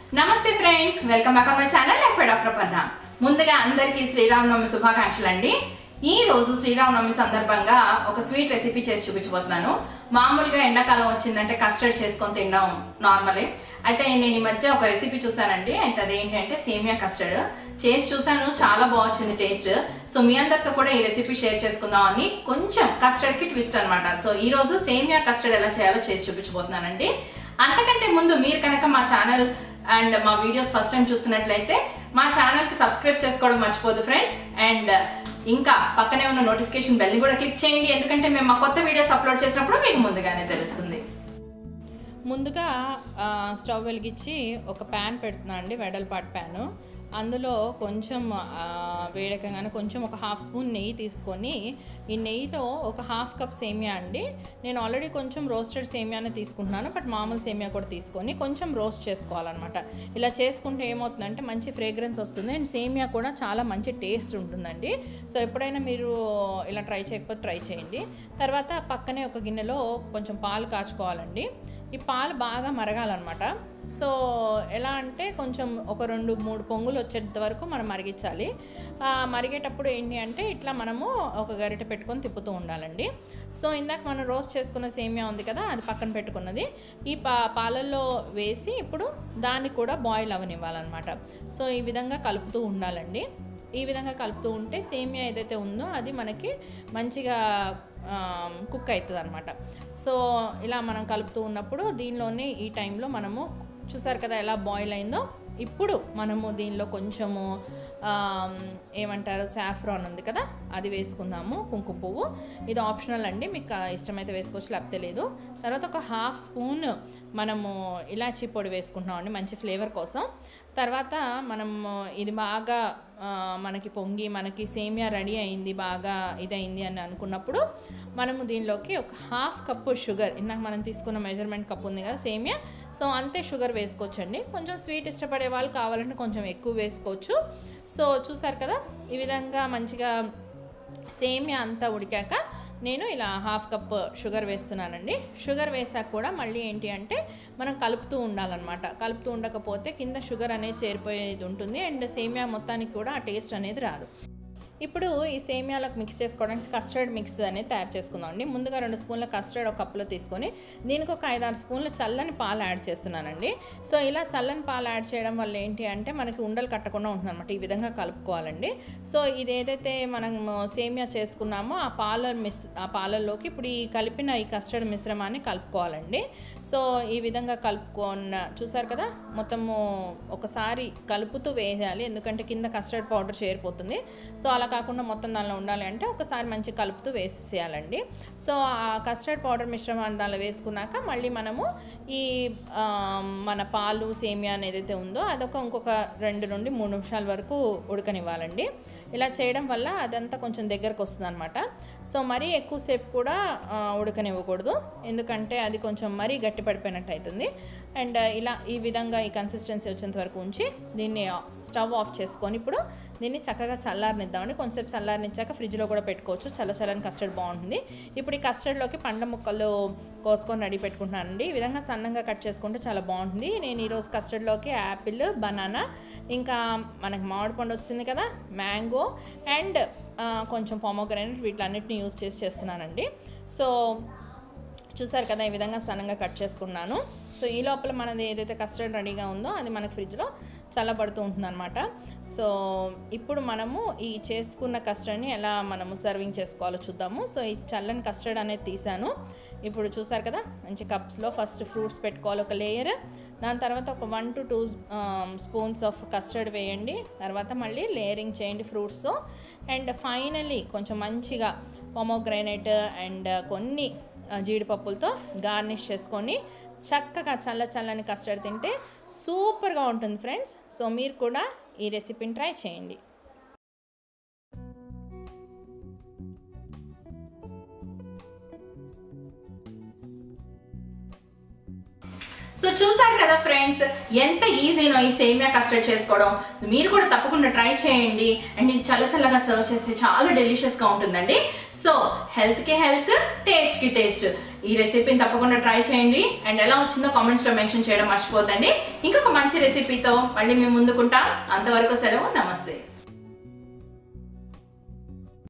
నమస్తే friends welcome back on my channel ఎఫ్ఐ doctor Parna ముందుగా అందరికీ శ్రీరామనవమి శుభాకాంక్షలు అండి ఈ రోజు శ్రీరామనవమి సందర్భంగా ఒక స్వీట్ రెసిపీ చేసి చూపించబోతున్నాను మామూలుగా ఎండాకాలం వచ్చిందంటే కస్టర్డ్ చేసుకొని తినడం నార్మలే అయితే నేను ఈ మధ్య ఒక రెసిపీ చూసానండి అయితే అదేంటి అంటే సేమియా కస్టర్డ్ చేసి చూసాను చాలా బాగుంది టేస్ట్ సో మీ అందరితో కూడా ఈ రెసిపీ షేర్ చేసుకుందాం అని కొంచెం కస్టర్డ్ కి ట్విస్ట్ అనమాట సో ఈ రోజు సేమియా కస్టర్డ్ ఎలా చేయాలో చేసి చూపించబోతున్నానండి అంతకంటే ముందు మీరు కనుక మా ఛానల్ అండ్ మా వీడియోస్ ఫస్ట్ టైం చూస్తున్నట్లయితే మా ఛానల్ కి సబ్స్క్రైబ్ చేసుకోవడం మర్చిపోదు ఫ్రెండ్స్ అండ్ ఇంకా పక్కనే ఉన్న నోటిఫికేషన్ బెల్ కూడా క్లిక్ చేయండి ఎందుకంటే మేము మా కొత్త వీడియోస్ అప్లోడ్ చేసినప్పుడు మీకు ముందుగానే తెలుస్తుంది ముందుగా ఆ, స్టవ్ వెలిగించి ఒక ప్యాన్ పెడుతున్నాను అండి వెడల్పాటి ప్యాను అందులో కొంచెం ఆ, వేడెక్కగానే కొంచెం ఒక హాఫ్ స్పూన్ నెయ్యి తీసుకొని ఈ నెయ్యిలో ఒక హాఫ్ కప్ సేమియా అండి నేను ఆల్రెడీ కొంచెం రోస్టెడ్ సేమియానే తీసుకుంటున్నాను బట్ మామూలు సేమియా కూడా తీసుకొని కొంచెం రోస్ట్ చేసుకోవాలన్నమాట ఇలా చేసుకుంటే ఏమవుతుందంటే మంచి ఫ్రేగ్రెన్స్ వస్తుంది అండ్ సేమియా కూడా చాలా మంచి టేస్ట్ ఉంటుందండి సో ఎప్పుడైనా మీరు ఇలా ట్రై చేయకపోతే ట్రై చేయండి తర్వాత పక్కనే ఒక గిన్నెలో కొంచెం పాలు కాచుకోవాలండి ఈ పాలు బాగా మరగాలన్నమాట సో ఎలా అంటే కొంచెం ఒక రెండు మూడు పొంగులు వచ్చేంత వరకు మనం మరిగించాలి ఆ, మరిగేటప్పుడు ఏంటి అంటే ఇట్లా మనము ఒక గరిటె పెట్టుకొని తిప్పుతూ ఉండాలండి సో ఇందాక మనం రోస్ట్ చేసుకున్న సేమియా ఉంది కదా అది పక్కన పెట్టుకున్నది ఈ పా పాలల్లో వేసి ఇప్పుడు దాన్ని కూడా బాయిల్ అవనివ్వాలన్నమాట సో ఈ విధంగా కలుపుతూ ఉండాలండి ఈ విధంగా కలుపుతూ ఉంటే సేమియా ఏదైతే ఉందో అది మనకి మంచిగా కుక్ అవుతుంది అనమాట సో ఇలా మనం కలుపుతూ ఉన్నప్పుడు దీనిలోనే ఈ టైంలో మనము చూసారు కదా ఎలా బాయిల్ అయిందో ఇప్పుడు మనము దీనిలో కొంచెము ఆమ్, ఏమంటారు సాఫ్రాన్ ఉంది కదా అది వేసుకుందాము కుంకుమ పువ్వు ఇది ఆప్షనల్ అండి మీకు ఆ ఇష్టమైతే వేసుకోవచ్చు లేకపోతే లేదు తర్వాత ఒక హాఫ్ స్పూన్ మనము ఇలాచీ పొడి వేసుకుంటున్నాం అండి మంచి ఫ్లేవర్ కోసం తర్వాత మనం ఇది బాగా ఆ, మనకి పొంగి మనకి సేమియా రెడీ అయింది బాగా ఇదైంది అని అనుకున్నప్పుడు మనము దీనిలోకి ఒక హాఫ్ కప్పు షుగర్ ఇందాక మనం తీసుకున్న మెజర్మెంట్ కప్ ఉంది కదా సేమియా సో అంతే షుగర్ వేసుకోవచ్చండి కొంచెం స్వీట్ ఇష్టపడే వాళ్ళు కావాలంటే కొంచెం ఎక్కువ వేసుకోవచ్చు సో చూసారు కదా ఈ విధంగా మంచిగా సేమియా అంతా ఉడికాక నేను ఇలా హాఫ్ కప్ షుగర్ వేస్తున్నానండి షుగర్ వేసాక కూడా మళ్ళీ ఏంటి అంటే మనం కలుపుతూ ఉండాలన్నమాట కలుపుతూ ఉండకపోతే కింద షుగర్ అనేది చేరిపోయేది ఉంటుంది అండ్ సేమియా మొత్తానికి కూడా ఆ టేస్ట్ అనేది రాదు ఇప్పుడు ఈ సేమియాలకు మిక్స్ చేసుకోవడానికి కస్టర్డ్ మిక్స్ అనేది తయారు చేసుకుందాం అండి ముందుగా రెండు స్పూన్ల కస్టర్డ్ ఒక కప్పులో తీసుకొని దీనికి ఒక ఐదారు స్పూన్ల చల్లని పాలు యాడ్ చేస్తున్నానండి సో ఇలా చల్లని పాలు యాడ్ చేయడం వల్ల ఏంటి అంటే మనకి ఉండలు కట్టకుండా ఉంటుంది అనమాట ఈ విధంగా కలుపుకోవాలండి సో ఇది ఏదైతే మనం సేమియా చేసుకున్నామో ఆ పాల మిస్ ఆ పాలల్లోకి ఇప్పుడు ఈ కలిపిన ఈ కస్టర్డ్ మిశ్రమాన్ని కలుపుకోవాలండి సో ఈ విధంగా కలుపుకున్న చూసారు కదా మొత్తము ఒకసారి కలుపుతూ వేయాలి ఎందుకంటే కింద కస్టర్డ్ పౌడర్ చేరిపోతుంది సో అలా కాకుండా మొత్తం దానిలో ఉండాలి అంటే ఒకసారి మంచి కలుపుతూ వేసేయాలండి సో ఆ కస్టర్డ్ పౌడర్ మిశ్రమాన్ని దానిలో వేసుకున్నాక మళ్ళీ మనము ఈ ఆ, మన పాలు సేమియా అనేది ఏదైతే ఉందో అదొక ఇంకొక రెండు నుండి మూడు నిమిషాల వరకు ఉడకనివ్వాలండి ఇలా చేయడం వల్ల అదంతా కొంచెం దగ్గరకు వస్తుంది అనమాట సో మరీ ఎక్కువసేపు కూడా ఆ, ఉడకనివ్వకూడదు ఎందుకంటే అది కొంచెం మరీ గట్టి పడిపోయినట్టు అవుతుంది అండ్ ఇలా ఈ విధంగా ఈ కన్సిస్టెన్సీ వచ్చేంత వరకు ఉంచి దీన్ని స్టవ్ ఆఫ్ చేసుకొని ఇప్పుడు దీన్ని చక్కగా చల్లారనిద్దామండి కొంచెంసేపు చల్లారనిచ్చాక ఫ్రిడ్జ్లో కూడా పెట్టుకోవచ్చు చల్ల చల్లని కస్టర్డ్ బాగుంటుంది ఇప్పుడు ఈ కస్టర్డ్లోకి పండ్ల ముక్కలు కోసుకొని రెడీ పెట్టుకుంటున్నానండి ఈ విధంగా సన్నంగా కట్ చేసుకుంటే చాలా బాగుంటుంది నేను ఈరోజు కస్టర్డ్లోకి యాపిల్ బనానా ఇంకా మనకి మామిడి పండు వచ్చింది కదా మ్యాంగో అండ్ కొంచెం పొమోగ్రానైట్ వీటిలన్నిటిని యూస్ చేసి చేస్తున్నానండి సో చూసారు కదా ఈ విధంగా సన్నంగా కట్ చేసుకున్నాను సో ఈ లోపల మనది ఏదైతే కస్టర్డ్ రెడీగా ఉందో అది మనకి ఫ్రిడ్జ్లో చల్లబడుతూ ఉంటుందన్నమాట సో ఇప్పుడు మనము ఈ చేసుకున్న కస్టర్డ్ని ఎలా మనము సర్వింగ్ చేసుకోవాలో చూద్దాము సో ఈ చల్లని కస్టర్డ్ అనేది తీసాను ఇప్పుడు చూసారు కదా మంచి కప్స్లో ఫస్ట్ ఫ్రూట్స్ పెట్టుకోవాలి ఒక లేయర్ దాని తర్వాత ఒక one to two spoons of custard వేయండి తర్వాత మళ్ళీ లేయరింగ్ చేయండి ఫ్రూట్స్ అండ్ ఫైనల్లీ కొంచెం మంచిగా పొమోగ్రైనేట్ అండ్ కొన్ని ఆ, జీడిపప్పులతో గార్నిష్ చేసుకొని చక్కగా చల్ల చల్లని కస్టర్డ్ తింటే సూపర్గా ఉంటుంది ఫ్రెండ్స్ సో మీరు కూడా ఈ రెసిపీని ట్రై చేయండి సో చూసారు కదా ఫ్రెండ్స్ ఎంత ఈజీనో ఈ సేమియా కస్టర్డ్ చేసుకోవడం మీరు కూడా తప్పకుండా ట్రై చేయండి అండ్ ఇది చల్ల చల్లగా సర్వ్ చేస్తే చాలా డెలిషియస్ గా ఉంటుందండి సో హెల్త్ కి హెల్త్ టేస్ట్ కి టేస్ట్ ఈ రెసిపీని తప్పకుండా ట్రై చేయండి అండ్ ఎలా వచ్చిందో కామెంట్స్ లో మెన్షన్ చేయడం మర్చిపోద్దండి ఇంకొక మంచి రెసిపీతో మళ్ళీ మేము ముందుకుంటాం అంతవరకు సెలవు నమస్తే